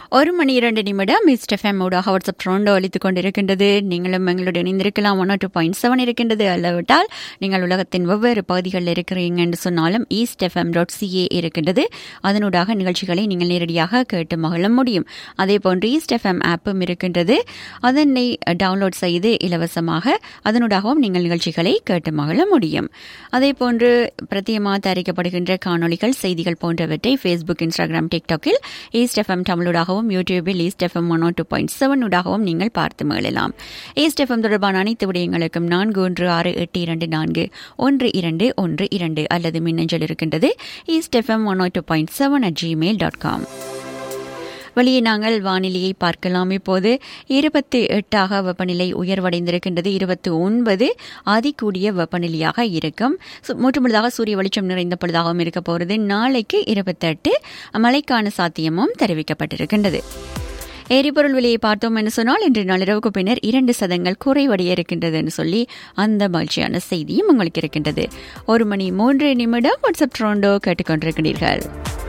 ஒரு மணி இரண்டு நிமிடம் மிஸ்ட் எஃப்எம் ஊடாக வாட்ஸ்அப் ட்ரோண்டோ அளித்துக் கொண்டிருக்கின்றது நீங்களும் எங்களுடன் இணைந்திருக்கலாம் ஒன் டூ பாயிண்ட் செவன் இருக்கின்றது அல்லவிட்டால் நீங்கள் உலகத்தின் வெவ்வேறு பகுதிகளில் இருக்கிறீங்க என்று சொன்னாலும் ஈஸ்ட் எஃப்எம் டாட் சிஏ இருக்கின்றது அதனூடாக நிகழ்ச்சிகளை நீங்கள் நேரடியாக கேட்டு மகிழ முடியும் அதே போன்று ஈஸ்ட் எஃப்எம் ஆப்பும் இருக்கின்றது அதனை டவுன்லோட் செய்து இலவசமாக அதனூடாகவும் நீங்கள் நிகழ்ச்சிகளை கேட்டு மகிழ முடியும் அதே போன்று பிரத்தியமாக தயாரிக்கப்படுகின்ற காணொளிகள் செய்திகள் போன்றவற்றை ஃபேஸ்புக் இன்ஸ்டாகிராம் டிக்டாக்கில் ஈஸ்ட் எஃப்எம் தமிழூடாகவும் யூடியூபில் East FM one two point seven ஊடாகவும் நீங்கள் பார்த்து மகிழலாம் ஈஸ்ட் எஃப்எம் தொடர்பான அனைத்து விடயங்களுக்கும் நான்கு ஒன்று ஆறு எட்டு இரண்டு நான்கு ஒன்று இரண்டு ஒன்று இரண்டு அல்லது மின்னஞ்சல் இருக்கின்றது East FM one two point seven at Gmail dot com வெளியே நாங்கள் வானிலையை பார்க்கலாம் இப்போது இருபத்தி எட்டாக வெப்பநிலை உயர்வடைந்திருக்கின்றது இருபத்தி ஒன்பது அதிகூடிய வெப்பநிலையாக இருக்கும் முற்றுமுழுதாக சூரிய வெளிச்சம் நிறைந்த பொழுதாகவும் இருக்க போகிறது நாளைக்கு இருபத்தெட்டு மழைக்கான சாத்தியமும் தெரிவிக்கப்பட்டிருக்கின்றது எரிபொருள் விலையை பார்த்தோம் என்று சொன்னால் இன்று நள்ளிரவுக்கு பின்னர் இரண்டு சதங்கள் குறைவடைய இருக்கின்றது என்று சொல்லி அந்த மகிழ்ச்சியான செய்தியும் உங்களுக்கு இருக்கின்றது ஒரு மணி மூன்று நிமிடம் வாட்ஸ்அப் ட்ரோண்டோ கேட்டுக்கொண்டிருக்கிறீர்கள்